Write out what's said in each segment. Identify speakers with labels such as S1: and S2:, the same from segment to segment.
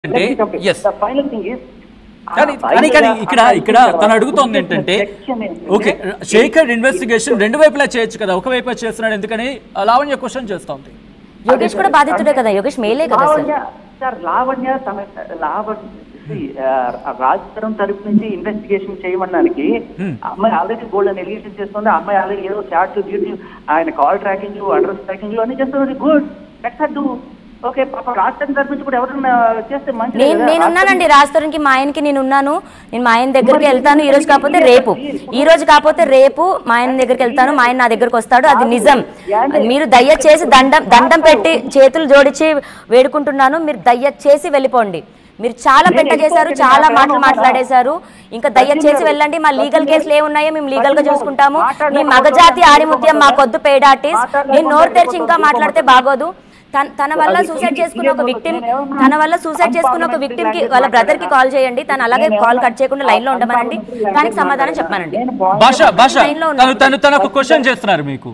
S1: అంటే yes
S2: final thing is
S1: కానీ కానీ కానీ ఇక్కడ ఇక్కడ తను అడుగుతోంది ఏంటంటే ఓకే శేఖర్ ఇన్వెస్టిగేషన్ రెండు వైపులా చేయొచ్చు కదా ఒక వైపు చేస్తున్నాడు ఎందుకని ఆ, లావణ్య క్వశ్చన్ చేస్తోంది
S3: యోగేష్ కూడా బాధితుడే కదా యోగేష్ మేలే కదా సార్
S2: లావణ్య సార్ లావణ్య తమ లావణ్య రాజ్ తరుణ్ తరపు నుంచి ఇన్వెస్టిగేషన్ చేయమన్నానికి
S1: Hmm.
S2: అమ్మాయి ఆల్రెడీ గోల్డ్ ఎలిగేషన్ చేస్తుంది ఆ అమ్మాయి ఆల్రెడీ ఏదో చాట్ బ్యూటీ ఆయన కాల్ ట్రాకింగ్ అడ్రస్ ట్రాకింగ్ అన్ని చేస్తుంది గుడ్ లెట్స్ డూ ఓకే పాప రాజ్ తరుణ్ తరపు నుంచి కూడా ఎవరైనా చేస్తే మంచిది
S3: నేను
S2: కదా.
S3: నేను ఉన్నానండి రాజతరుణ్కి మా ఆయనకి నేను ఉన్నాను నేను మా ఆయన దగ్గరికి వెళ్తాను ఈ రోజు కాకపోతే రేపు ఈ రోజు కాకపోతే రేపు మా ఆయన దగ్గరికి వెళ్తాను మా ఆయన నా దగ్గరికి వస్తాడు అది నిజం మీరు దయచేసి దండం దండం పెట్టి చేతులు జోడించి వేడుకుంటున్నాను మీరు దయచేసి వెళ్ళిపోండి మీరు చాలా పెట్ట చేశారు చాలా మాటలు మాట్లాడేశారు ఇంకా దయచేసి వెళ్ళండి మా లీగల్ కేసులు ఏమున్నాయో మేము లీగల్ గా చూసుకుంటాము మీ మగజాతి ఆడిముత్యం మా కొద్దు పేడాటిస్ నేను నోరు తెరిచి ఇంకా మాట్లాడితే బాగోదు తన- తన వల్ల సూసైడ్ చేసుకున్న ఒక విక్టిమ్ తన వల్ల సూసైడ్ చేసుకున్న ఒక విక్టిమ్ కి వాళ్ళ బ్రదర్ కి కాల్ చేయండి తను అలాగే కాల్ కట్ చేయకుండా లైన్ లో ఉండమనండి దానికి సమాధానం చెప్పమనండి
S2: నేను బాయ్
S1: భాష భాష
S3: Line లో
S1: తను తను తను ఒక క్వశ్చన్ చేస్తున్నారు మీకు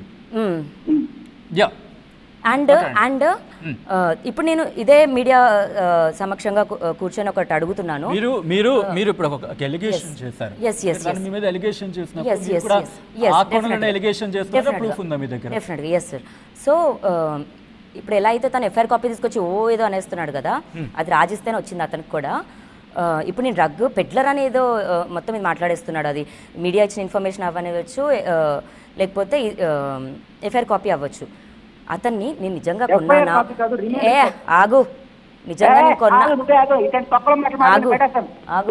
S1: యా
S3: అండ్ అండ్ ఇప్పుడు నేను ఇదే మీడియా సమక్షంగా కూ- కూర్చొని ఒకటి అడుగుతున్నాను
S1: మీరు మీరు మీరు ఇప్పుడు ఒక ఎలిగేషన్ చేశారు
S3: Yes, yes,
S1: తను
S3: yes.
S1: మీ మీద ఎలిగేషన్ చేసినప్పుడు
S3: Yes,
S1: మీరు
S3: yes,
S1: కూడా
S3: yes. Yes,
S1: ఆ కోణంలోనే
S3: definitely.
S1: ఎలిగేషన్ చేస్తున్నారు ప్రూఫ్ ఉందా మీ దగ్గర
S3: డెఫినెట్గా ఎస్ సార్ సో ఇప్పుడు ఎలా అయితే తను ఎఫ్ఐఆర్ కాపీ తీసుకొచ్చి ఓ ఏదో అనేస్తున్నాడు కదా అది రాజిస్తేనే వచ్చింది అతనికి కూడా ఆ, ఇప్పుడు నేను డ్రగ్ పెడ్లర్ అని ఏదో ఆ, మొత్తం ఇది మాట్లాడేస్తున్నాడు అది మీడియా ఇచ్చిన ఇన్ఫర్మేషన్ అవ్వనివ్వచ్చు ఆ, లేకపోతే ఎఫ్ఐఆర్ కాపీ అవ్వచ్చు అతన్ని నేను నిజంగా కొన్నానా
S2: copy కాదు, remand
S3: ఏ ఆగు నిజంగా నేను కొన్నా
S2: ఆగు, నువ్వే ఆగు. ఇట్లాంటి పక్కల మాటలు
S3: ఆగు
S2: మాట్లాడి పెట్టేస్తాను.
S3: ఆగు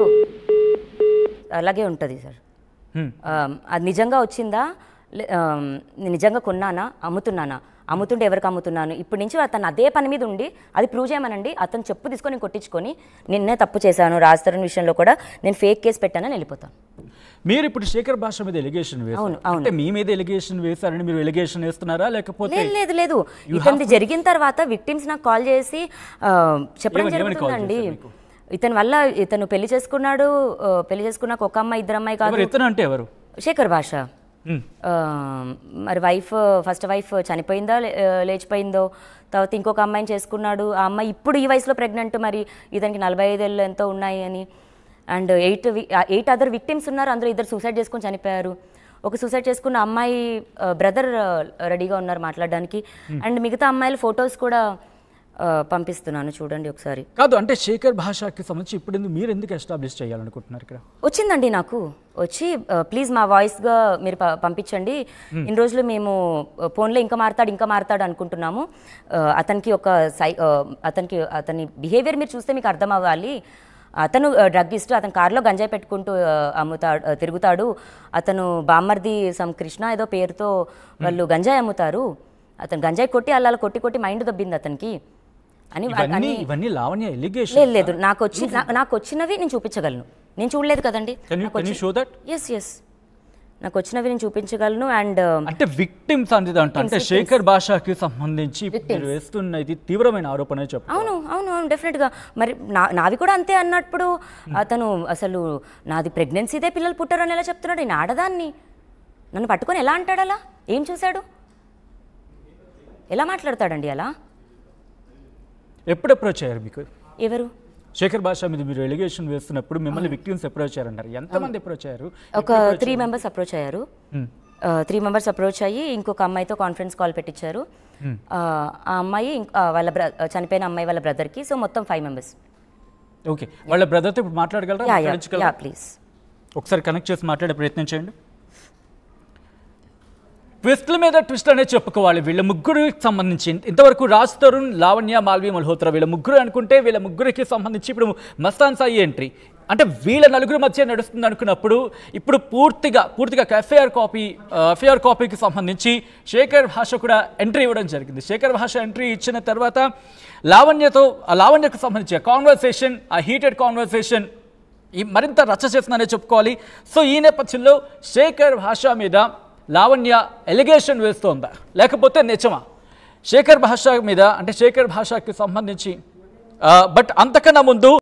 S3: అలాగే ఉంటుంది సార్
S1: Hmm.
S3: ఆమ్, అది నిజంగా వచ్చిందా లే- ఆమ్, నేను నిజంగా కొన్నానా అమ్ముతున్నానా అమ్ముతుంటే ఎవరికి అమ్ముతున్నాను ఇప్పటి నుంచి అతను అదే పని మీద ఉండి అది ప్రూవ్ చేయమనండి అతను చెప్పు తీసుకొని కొట్టించుకొని నిన్నే తప్పు చేశాను రాజతరుణ్ విషయంలో కూడా నేను ఫేక్ కేసు పెట్టానని వెళ్ళిపోతాను
S1: మీరు ఇప్పుడు శేఖర్ భాష మీద ఎలిగేషన్ వేశారు
S3: అవును, అవును.
S1: అంటే మీ మీద ఎలిగేషన్ వేశారని మీరు ఎలిగేషన్ వేస్తున్నారా లేకపోతే
S3: లేదు లేదు లేదు ఇతనిది జరిగిన తర్వాత విక్టిమ్స్ నాకు కాల్ చేసి ఆ, చెప్పడం
S1: ఏమని- ఏమని call
S3: జరుగుతుందండి
S1: చేశారు మీకు?
S3: ఇతని వల్ల ఇతను పెళ్లి చేసుకున్నాడు ఆ, పెళ్లి చేసుకున్నాక ఒక అమ్మాయి ఇద్దరు అమ్మాయి కాదు
S1: ఎవరు ఇతను అంటే ఎవరు
S3: శేఖర్ భాష
S1: Hmm.
S3: ఆ, మరి వైఫ్ ఫస్ట్ వైఫ్ చనిపోయిందా లే- ఆ, లేచిపోయిందో తర్వాత ఇంకొక అమ్మాయిని చేసుకున్నాడు ఆ అమ్మాయి ఇప్పుడు ఈ వయసులో ప్రెగ్నెంట్ మరి ఇతనికి నలభై ఐదేళ్ళు ఎంతో ఉన్నాయి అని and eight eight other victims ఉన్నారు అందులో ఇద్దరు సూసైడ్ చేసుకొని చనిపోయారు ఒక సూసైడ్ చేసుకున్న అమ్మాయి బ్రదర్ రెడీగా ఉన్నారు మాట్లాడడానికి అండ్ మిగతా అమ్మాయిల ఫొటోస్ కూడా ఆ, పంపిస్తున్నాను చూడండి ఒకసారి
S1: కాదు అంటే శేఖర్ భాషకి సంబంధించి ఇప్పుడు ఎందుకు- మీరు ఎందుకు ఎస్టాబ్లిష్ చేయాలనుకుంటున్నారు ఇక్కడ
S3: వచ్చిందండి నాకు వచ్చి ప్లీజ్ మా వాయిస్గా మీరు ప- పంపించండి ఇన్ని రోజులు మేము ఫోన్లో ఇంకా మారుతాడు ఇంకా మారుతాడు అనుకుంటున్నాము ఆ, అతనికి ఒక సై ఆ, అతనికి అతని బిహేవియర్ మీరు చూస్తే మీకు అర్థం అవ్వాలి అతను డ్రగ్గిస్ట్ అతను కారులో గంజాయి పెట్టుకుంటూ ఆ, అమ్ముతాడు ఆ, తిరుగుతాడు అతను బామ్మర్ది సమ్ కృష్ణ ఏదో పేరుతో వాళ్ళు గంజాయి అమ్ముతారు అతను గంజాయి కొట్టి అలా కొట్టి కొట్టి మైండ్ దబ్బింది అతనికి అని
S1: ఇవన్నీ
S3: అని
S1: ఇవన్నీ లావణ్య ఎలిగేషన్
S3: లేదు లేదు నాకు వచ్చి నా- నాకు వచ్చినవి నేను చూపించగలను నేను చూడలేదు కదండి
S1: కెన్ యూ
S3: నాకు
S1: కెన్ యూ
S3: వచ్చి-
S1: షో దట్
S3: ఎస్ ఎస్ నాకు వచ్చినవి నేను చూపించగలను అండ్
S1: అంటే విక్టిమ్స్ అనేది అంట అంటే శేఖర్ భాషకి సంబంధించి మీరు వేస్తున్న ఇది తీవ్రమైన ఆరోపణ అని చెప్పు
S3: అవును అవును అవును డెఫినెట్గా మరి నా నావి కూడా అంతే అన్నప్పుడు అతను అసలు నాది ప్రెగ్నెన్సీదే పిల్లలు పుట్టారని ఎలా చెప్తున్నాడు నేను ఆడదాన్ని నన్ను పట్టుకొని ఎలా అంటాడు అలా ఏం చూశాడు ఎలా మాట్లాడతాడండి అలా
S1: ఎప్పుడు అప్రోచ్ అయ్యారు మీకు
S3: ఎవరు
S1: శేఖర్ భాష మీద మీరు ఎలిగేషన్ వేస్తున్నప్పుడు మిమ్మల్ని విక్టిమ్స్ అప్రోచ్ అయ్యారంటారు ఎంతమంది అప్రోచ్ అయ్యారు
S3: ఒక త్రీ మెంబర్స్ అప్రోచ్ అయ్యారు త్రీ మెంబర్స్ అప్రోచ్ అయ్యి ఇంకొక అమ్మాయితో కాన్ఫరెన్స్ కాల్ పెట్టించారు ఆ ఆ అమ్మాయి ఇంక్- ఆ వాళ్ళ బ్ర చనిపోయిన అమ్మాయి వాళ్ళ బ్రదర్కి సో మొత్తం ఫైవ్ మెంబర్స్
S1: ఓకే వాళ్ళ బ్రదర్తో ఇప్పుడు మాట్లాడగలరా
S3: యా యా
S1: మాట్లాడించగలరా?
S3: యా ప్లీజ్
S1: ఒకసారి కనెక్ట్ చేసి మాట్లాడే ప్రయత్నం చేయండి ట్విస్ట్ల మీద ట్విస్ట్ అనే చెప్పుకోవాలి వీళ్ళ ముగ్గురికి సంబంధించి ఇంతవరకు రాజ్ తరుణ్ లావణ్య మాల్వి మల్హోత్రా వీళ్ళ ముగ్గురు అనుకుంటే వీళ్ళ ముగ్గురికి సంబంధించి ఇప్పుడు మస్తాన్ సాయి ఎంట్రీ అంటే వీళ్ళ నలుగురు మధ్య నడుస్తుంది అనుకున్నప్పుడు ఇప్పుడు పూర్తిగా పూర్తిగా ఎఫ్ఐఆర్ కాపీ ఎఫ్ఐఆర్ కాపీకి సంబంధించి శేఖర్ భాష కూడా ఎంట్రీ ఇవ్వడం జరిగింది శేఖర్ భాష ఎంట్రీ ఇచ్చిన తర్వాత లావణ్యతో ఆ లావణ్యకు సంబంధించి కాన్వర్సేషన్ ఆ హీటెడ్ కాన్వర్సేషన్ ఈ మరింత రచ్చ చేస్తుందనే చెప్పుకోవాలి సో ఈ నేపథ్యంలో శేఖర్ భాష మీద లావణ్య ఎలిగేషన్ వేస్తోందా లేకపోతే నిజమా శేఖర్ భాష మీద అంటే శేఖర్ భాషకి సంబంధించి బట్ అంతకన్నా ముందు